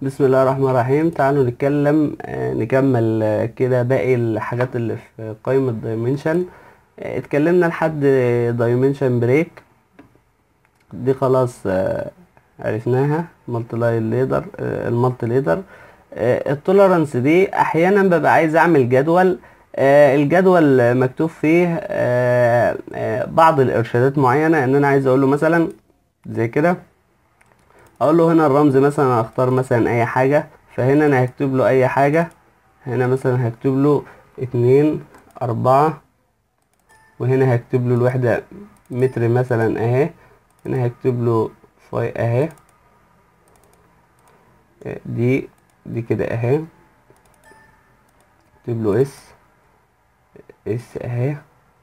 بسم الله الرحمن الرحيم تعالوا نتكلم آه، نكمل آه، كده باقي الحاجات اللي في قائمة دايمنشن اتكلمنا لحد دايمنشن بريك دي خلاص آه، عرفناها مالتي لاين ليدر المالتي ليدر التولرانس دي احيانا ببقى عايز اعمل جدول آه، الجدول مكتوب فيه آه، آه، بعض الارشادات معينة ان انا عايز اقول له مثلا زي كده اقول له هنا الرمز مثلا اختار مثلا اي حاجة فهنا انا هكتب له اي حاجة هنا مثلا هكتب له اتنين اربعة وهنا هكتب له الوحدة متر مثلا اهي هنا هكتب له فاي اهي دي دي كده اهي اكتب له اس اس اهي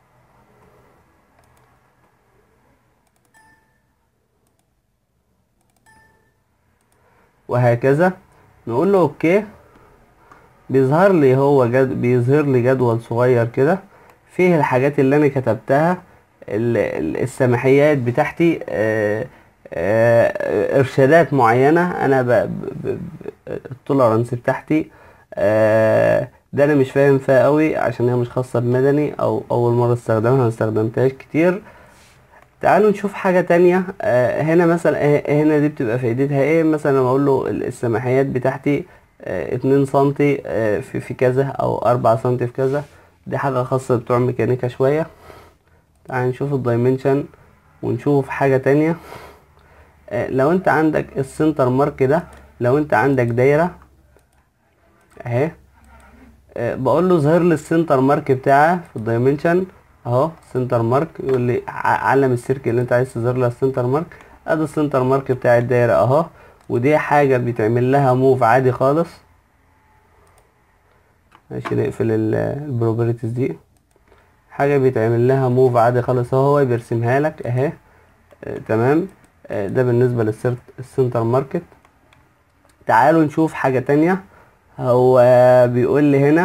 وهكذا نقول له اوكي بيظهر لي هو جد بيظهر لي جدول صغير كده فيه الحاجات اللي انا كتبتها ال- ال- السماحيات بتاعتي آه، آه، ارشادات معينة انا ب... ب... ب... التولرانس بتاعتي آه، ده انا مش فاهم فيها قوي عشان هي مش خاصة بمدني او اول مرة استخدمها ما استخدمتهاش كتير تعالوا نشوف حاجة تانية آه، هنا مثلا آه، هنا دي بتبقى فايدتها ايه مثلا لما اقول له ال- السماحيات بتاعتي آه، اتنين سنتي آه، في في كذا او اربعة سنتي في كذا دي حاجة خاصة بتوع ميكانيكا شوية تعال نشوف الدايمنشن ونشوف حاجة تانية آه، لو انت عندك السنتر مارك ده لو انت عندك دايرة اهي آه، بقول له ظهر لي السنتر مارك بتاعها في الدايمنشن اهو سنتر مارك يقول لي ع- علم السيركل اللي انت عايز تظهر لها السنتر مارك ادي السنتر مارك بتاع الدايره اهو ودي حاجه بيتعمل لها موف عادي خالص ماشي نقفل البروبرتيز دي حاجه بيتعمل لها موف عادي خالص اهو هو بيرسمها لك اهي آه، تمام آه، ده بالنسبه للسنتر ماركت تعالوا نشوف حاجه تانية هو بيقول لي هنا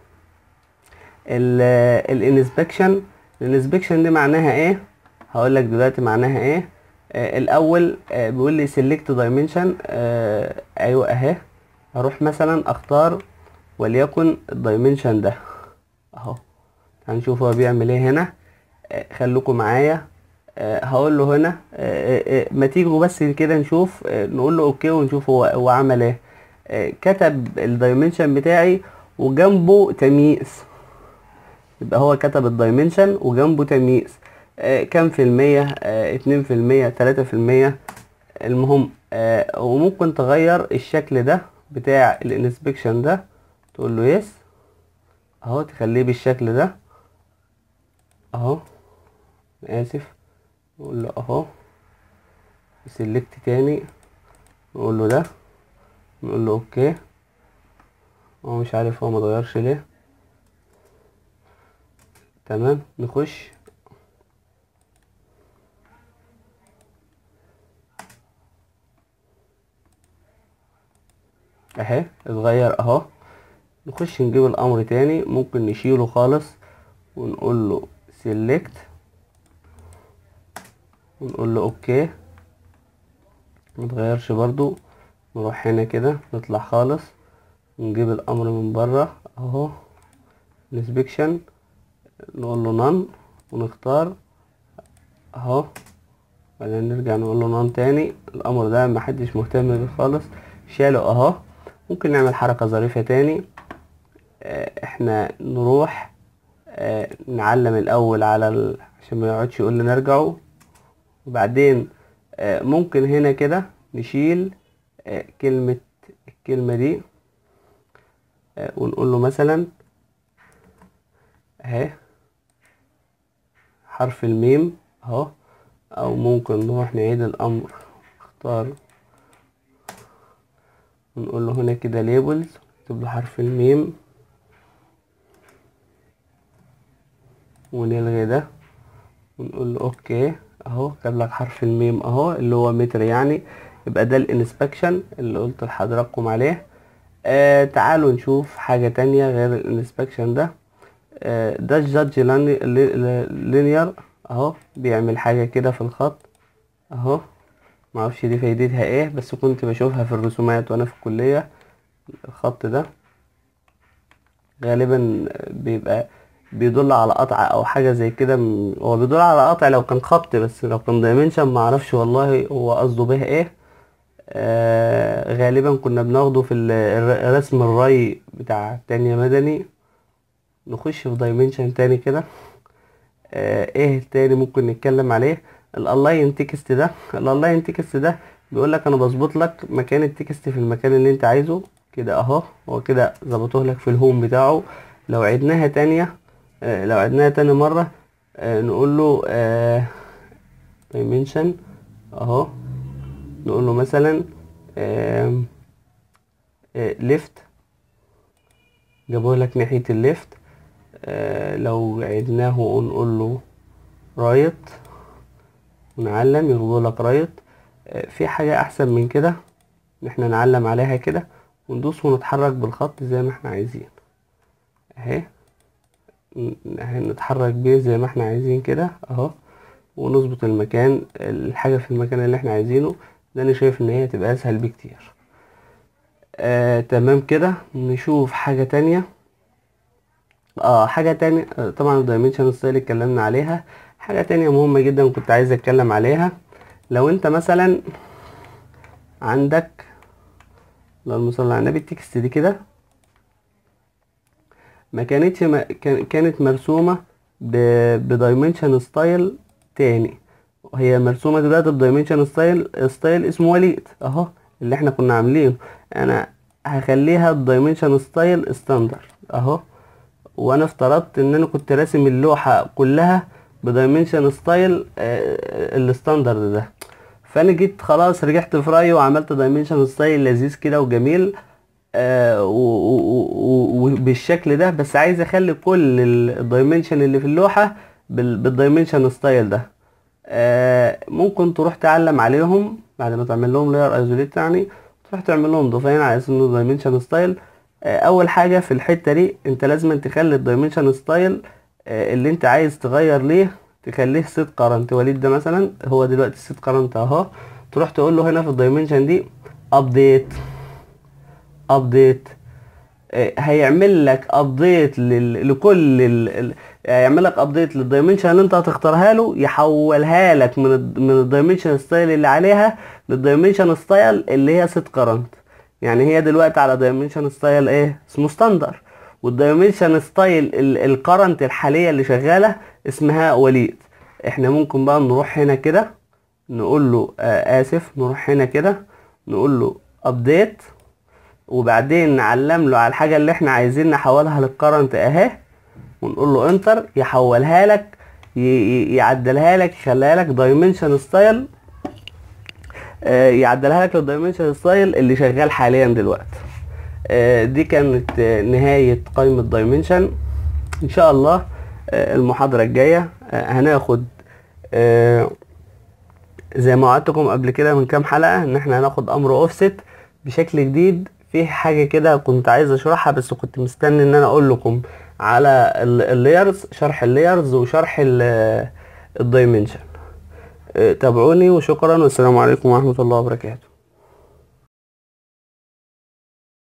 الانسبكشن الانسبكشن دي معناها ايه هقول لك دلوقتي معناها ايه آه الاول آه بيقول لي سيلكت دايمنشن آه ايوه اهي اروح مثلا اختار وليكن الدايمنشن ده اهو هنشوف هو بيعمل ايه هنا آه خليكم معايا آه هقول له هنا آه آه ما تيجوا بس كده نشوف آه نقول له اوكي ونشوف هو هو عمل ايه آه كتب الدايمنشن بتاعي وجنبه تمييز يبقى هو كتب الدايمنشن وجنبه تمييز آه كام في المية آه اتنين في المية تلاتة في المية المهم آه وممكن تغير الشكل ده بتاع الانسبكشن ده تقول له يس اهو تخليه بالشكل ده اهو اسف نقول له اهو سيلكت تاني نقول له ده نقول له اوكي هو مش عارف هو متغيرش ليه تمام نخش اهي اتغير اهو نخش نجيب الامر تاني ممكن نشيله خالص ونقول له سيلكت ونقول له اوكي متغيرش برضو نروح هنا كده نطلع خالص نجيب الامر من بره اهو الانسبكشن نقول له نان ونختار اهو بعدين نرجع نقول له نان تاني الامر ده محدش مهتم بيه خالص شاله اهو ممكن نعمل حركة ظريفة تاني آه، احنا نروح آه، نعلم الاول على ال... عشان ما يقعدش يقول لنا ارجعوا وبعدين آه، ممكن هنا كده نشيل آه، كلمة الكلمة دي آه، ونقول له مثلا اهي حرف الميم اهو او ممكن نروح نعيد الامر اختار ونقول له هنا كده ليبلز نكتب له حرف الميم ونلغي ده ونقول له اوكي اهو كتب لك حرف الميم اهو اللي هو متر يعني يبقى ده الانسبكشن اللي قلت لحضراتكم عليه آه تعالوا نشوف حاجة تانية غير الانسبكشن ده آه ده الجادج لينير اهو بيعمل حاجة كده في الخط اهو معرفش دي فايدتها ايه بس كنت بشوفها في الرسومات وانا في الكلية الخط ده غالبا بيبقى بيدل على قطع او حاجة زي كده م- هو بيدل على قطع لو كان خط بس لو كان دايمنشن معرفش والله هو قصده بيه ايه آه غالبا كنا بناخده في ال- الر- رسم الري بتاع تانية مدني نخش في دايمنشن تاني كده آه ايه تاني ممكن نتكلم عليه الالاين تكست ده الالاين تكست ده بيقول لك انا بظبط لك مكان التكست في المكان اللي انت عايزه كده اهو هو كده ظبطه لك في الهوم بتاعه لو عدناها تانية آه لو عدناها تاني مرة آه نقول له آه dimension اهو نقول له مثلا آم، آه ليفت جابوه لك ناحية الليفت آه لو عدناه ونقول له رايت ونعلم يرضو لك رايت آه في حاجة أحسن من كده إن احنا نعلم عليها كده وندوس ونتحرك بالخط زي ما احنا عايزين اهي ن- اهي نتحرك بيه زي ما احنا عايزين كده اهو ونظبط المكان الحاجة في المكان اللي احنا عايزينه ده انا شايف ان هي تبقى اسهل بكتير آه تمام كده نشوف حاجة تانية اه حاجة تانية آه طبعا الدايمنشن ستايل اتكلمنا عليها حاجة تانية مهمة جدا كنت عايز اتكلم عليها لو انت مثلا عندك اللهم صل على النبي التكست دي كده ما كانتش ما كان- كانت مرسومة بدايمنشن ستايل تاني هي مرسومة دلوقتي بدايمنشن ستايل ستايل اسمه وليد اهو اللي احنا كنا عاملينه انا هخليها الدايمنشن ستايل ستاندر اهو وانا افترضت ان انا كنت راسم اللوحة كلها بدايمنشن ستايل الستاندرد ده فانا جيت خلاص رجعت في رايي وعملت دايمنشن ستايل لذيذ كده وجميل آه و- و- و- وبالشكل ده بس عايز اخلي كل الدايمنشن اللي في اللوحة بال- بالدايمنشن ستايل ده آه ممكن تروح تعلم عليهم بعد ما تعمل لهم لاير ايزوليت يعني تروح تعمل لهم ضفاين على اساس انه دايمنشن ستايل اول حاجه في الحته دي انت لازم تخلي الدايمنشن ستايل اللي انت عايز تغير ليه تخليه سيت قرنت وليد ده مثلا هو دلوقتي سيت قرنت اهو تروح تقول له هنا في الدايمنشن دي ابديت ابديت هيعمل لك ابديت لكل ال... ال- هيعمل لك ابديت للدايمنشن اللي انت هتختارها له يحولها لك من ال... من الدايمنشن ستايل اللي عليها للدايمنشن ستايل اللي هي سيت كرنت يعني هي دلوقتي على دايمنشن ستايل ايه اسمه ستاندر والدايمنشن ستايل الكرنت الحاليه اللي شغاله اسمها وليد احنا ممكن بقى نروح هنا كده نقول له آه اسف نروح هنا كده نقول له ابديت وبعدين نعلم له على الحاجه اللي احنا عايزين نحولها للكرنت اهي ونقول له انتر يحولها لك ي- ي- يعدلها لك يخليها لك دايمنشن ستايل يعدلها لك للدايمنشن ستايل اللي شغال حاليا دلوقتي آه، دي كانت آه، نهاية قائمة دايمنشن ان شاء الله آه، المحاضرة الجاية آه، هناخد آه، زي ما وعدتكم قبل كده من كام حلقة ان احنا هناخد امر اوفست بشكل جديد في حاجة كده كنت عايز اشرحها بس كنت مستني ان انا اقول لكم على اللايرز شرح اللايرز وشرح الدايمنشن تابعوني وشكرا والسلام عليكم ورحمة الله وبركاته